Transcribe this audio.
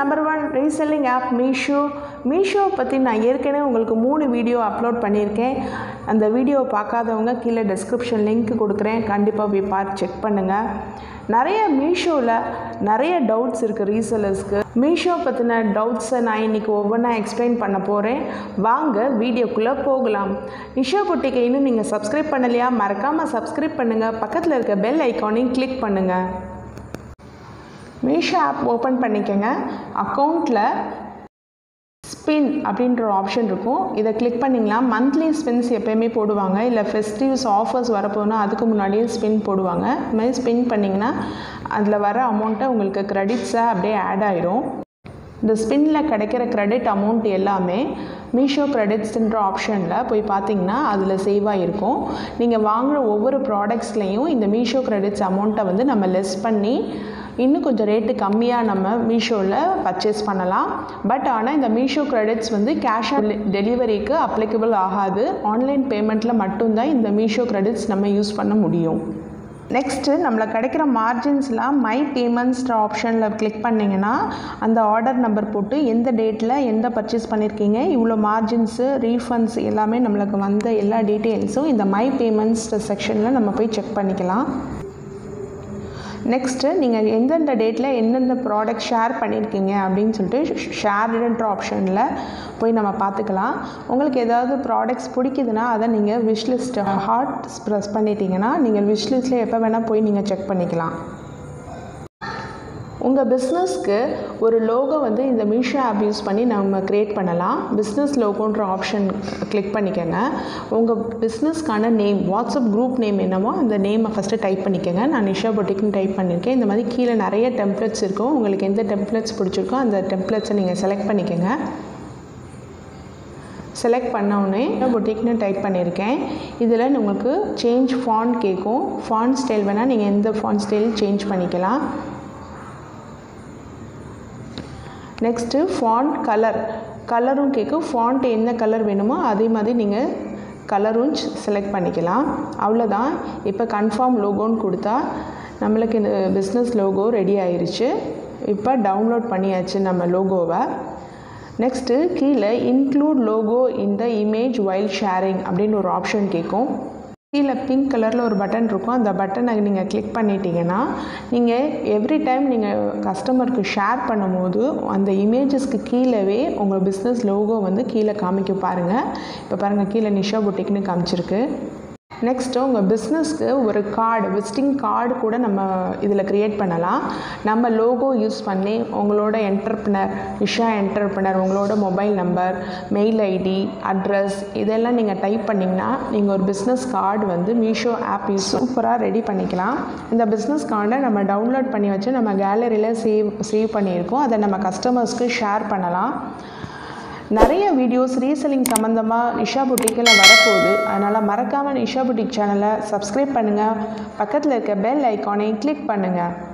number one reselling app Meesho Meesho பற்றி நான் ஏற்கனவே உங்களுக்கு மூணு வீடியோ அப்லோட் பண்ணியிருக்கேன் அந்த வீடியோவை பார்க்காதவங்க கீழே டெஸ்கிரிப்ஷன் லிங்க் கொடுக்குறேன் கண்டிப்பாக போய் பார்த்து செக் பண்ணுங்கள் நிறைய மீஷோவில் நிறைய டவுட்ஸ் இருக்குது ரீசெல்லர்ஸ்க்கு மீஷோ பற்றின டவுட்ஸை நான் இன்றைக்கி ஒவ்வொன்றா எக்ஸ்பிளைன் பண்ண போகிறேன் வாங்க வீடியோக்குள்ளே போகலாம் நிஷா பொட்டிக்கை இன்னும் நீங்கள் சப்ஸ்கிரைப் பண்ணலையா மறக்காமல் சப்ஸ்கிரைப் பண்ணுங்கள் பக்கத்தில் இருக்க பெல் ஐக்கானையும் கிளிக் பண்ணுங்கள் மீஷோ ஆப் ஓப்பன் பண்ணிக்கோங்க அக்கௌண்ட்டில் ஸ்பின் அப்படின்ற ஒரு ஆப்ஷன் இருக்கும் இதை கிளிக் பண்ணிங்கன்னா மந்த்லி ஸ்பின்ஸ் எப்போயுமே போடுவாங்க இல்லை ஃபெஸ்டிவ்ஸ் ஆஃபர்ஸ் வரப்போனால் அதுக்கு முன்னாடியே ஸ்பின் போடுவாங்க இது மாதிரி ஸ்பின் பண்ணிங்கன்னா அதில் வர அமௌண்ட்டை உங்களுக்கு க்ரெடிட்ஸாக அப்படியே ஆட் ஆயிரும் இந்த ஸ்பின்னில் கிடைக்கிற க்ரெடிட் அமௌண்ட் எல்லாமே மீஷோ க்ரெடிட்ஸ்ன்ற ஆப்ஷனில் போய் பார்த்தீங்கன்னா அதில் சேவ் ஆகிருக்கும் நீங்கள் வாங்குகிற ஒவ்வொரு ப்ராடக்ட்ஸ்லேயும் இந்த மீஷோ க்ரெடிட்ஸ் அமௌண்ட்டை வந்து நம்ம லெஸ் பண்ணி இன்னும் கொஞ்சம் ரேட்டு கம்மியாக நம்ம மீஷோவில் பர்ச்சேஸ் பண்ணலாம் பட் ஆனால் இந்த மீஷோ க்ரெடிட்ஸ் வந்து கேஷ் ஆன் டெலிவரிக்கு அப்ளிகபிள் ஆகாது ஆன்லைன் பேமெண்ட்டில் மட்டும்தான் இந்த மீஷோ க்ரெடிட்ஸ் நம்ம யூஸ் பண்ண முடியும் நெக்ஸ்ட்டு நம்மளுக்கு கிடைக்கிற மார்ஜின்ஸ்லாம் மை பேமெண்ட்ஸ்ன்ற ஆப்ஷனில் கிளிக் பண்ணிங்கன்னா அந்த ஆர்டர் நம்பர் போட்டு எந்த டேட்டில் எந்த பர்ச்சேஸ் பண்ணியிருக்கீங்க இவ்வளோ மார்ஜின்ஸு ரீஃபண்ட்ஸ் எல்லாமே நம்மளுக்கு வந்த எல்லா டீட்டெயில்ஸும் இந்த மை பேமெண்ட்ஸ் செக்ஷனில் நம்ம போய் செக் பண்ணிக்கலாம் நெக்ஸ்ட்டு நீங்கள் எந்தெந்த டேட்டில் எந்தெந்த ப்ராடக்ட் ஷேர் பண்ணியிருக்கீங்க அப்படின்னு சொல்லிட்டு ஷேர்டுன்ற ஆப்ஷனில் போய் நம்ம பார்த்துக்கலாம் உங்களுக்கு ஏதாவது ப்ராடக்ட்ஸ் பிடிக்குதுன்னா அதை நீங்கள் விஷ்லிஸ்ட் ஹார்ட் ப்ரெஸ் பண்ணிட்டீங்கன்னா நீங்கள் விஷ்லிஸ்ட்டில் எப்போ வேணால் போய் நீங்கள் செக் பண்ணிக்கலாம் உங்கள் பிஸ்னஸ்க்கு ஒரு லோகோ வந்து இந்த மீஷோ ஆப் யூஸ் பண்ணி நம்ம க்ரியேட் பண்ணலாம் பிஸ்னஸ் லோகோன்ற ஆப்ஷன் கிளிக் பண்ணிக்கோங்க உங்கள் பிஸ்னஸ்க்கான நேம் வாட்ஸ்அப் குரூப் நேம் என்னமோ அந்த நேமை ஃபஸ்ட்டு டைப் பண்ணிக்கோங்க நான் நிஷா பொட்டிக்னு டைப் பண்ணியிருக்கேன் இந்த மாதிரி கீழே நிறைய டெம்ப்ளெட்ஸ் இருக்கும் உங்களுக்கு எந்த டெம்ப்ளெட்ஸ் பிடிச்சிருக்கோ அந்த டெம்ப்ளெட்ஸை நீங்கள் செலக்ட் பண்ணிக்கோங்க செலக்ட் பண்ணவுடனே பொட்டிக்னு டைப் பண்ணியிருக்கேன் இதில் உங்களுக்கு சேஞ்ச் ஃபாண்ட் கேட்கும் ஃபாண்ட் ஸ்டைல் வேணால் நீங்கள் எந்த ஃபாண்ட் ஸ்டைல் சேஞ்ச் பண்ணிக்கலாம் நெக்ஸ்ட்டு ஃபாண்ட் கலர் கலரும் கேட்கும் ஃபாண்ட் என்ன கலர் வேணுமோ அதே மாதிரி நீங்கள் கலரும் செலக்ட் பண்ணிக்கலாம் அவ்வளோதான் இப்போ கன்ஃபார்ம் லோகோன்னு கொடுத்தா நம்மளுக்கு இந்த பிஸ்னஸ் லோகோ ரெடி ஆயிருச்சு இப்போ டவுன்லோட் பண்ணியாச்சு நம்ம லோகோவை நெக்ஸ்ட்டு கீழே include logo in the image while sharing அப்படின்னு ஒரு ஆப்ஷன் கேட்கும் கீழே பிங்க் கலரில் ஒரு பட்டன் இருக்கும் அந்த பட்டனை நீங்கள் கிளிக் பண்ணிட்டீங்கன்னா நீங்கள் எவ்ரி டைம் நீங்கள் கஸ்டமருக்கு ஷேர் பண்ணும்போது அந்த இமேஜஸ்க்கு கீழவே உங்கள் பிஸ்னஸ் லோகோ வந்து கீழே காமிக்க பாருங்கள் இப்போ பாருங்கள் கீழே நிஷா புட்டிக்னு காமிச்சிருக்கு நெக்ஸ்ட்டு உங்கள் பிஸ்னஸ்க்கு ஒரு கார்டு விசிட்டிங் கார்டு கூட நம்ம இதில் க்ரியேட் பண்ணலாம் நம்ம லோகோ யூஸ் பண்ணி உங்களோட என்டர்ப்னர் நிஷா என்டர்ப்னர் உங்களோட mobile number mail ID address இதெல்லாம் நீங்கள் டைப் பண்ணிங்கன்னா நீங்கள் ஒரு பிஸ்னஸ் கார்டு வந்து மீஷோ ஆப் யூஸ் சூப்பராக ரெடி பண்ணிக்கலாம் இந்த பிஸ்னஸ் கார்டை நம்ம டவுன்லோட் பண்ணி வச்சு நம்ம கேலரியில் சேவ் சேவ் பண்ணியிருக்கோம் அதை நம்ம கஸ்டமர்ஸ்க்கு ஷேர் பண்ணலாம் நிறைய வீடியோஸ் ரீசெல்லிங் சம்மந்தமாக நிஷா புட்டிக்கில் வரப்போகுது அதனால் மறக்காமல் நிஷா புட்டிக் சேனலை சப்ஸ்கிரைப் பண்ணுங்கள் பக்கத்தில் இருக்க பெல் ஐக்கானை கிளிக் பண்ணுங்கள்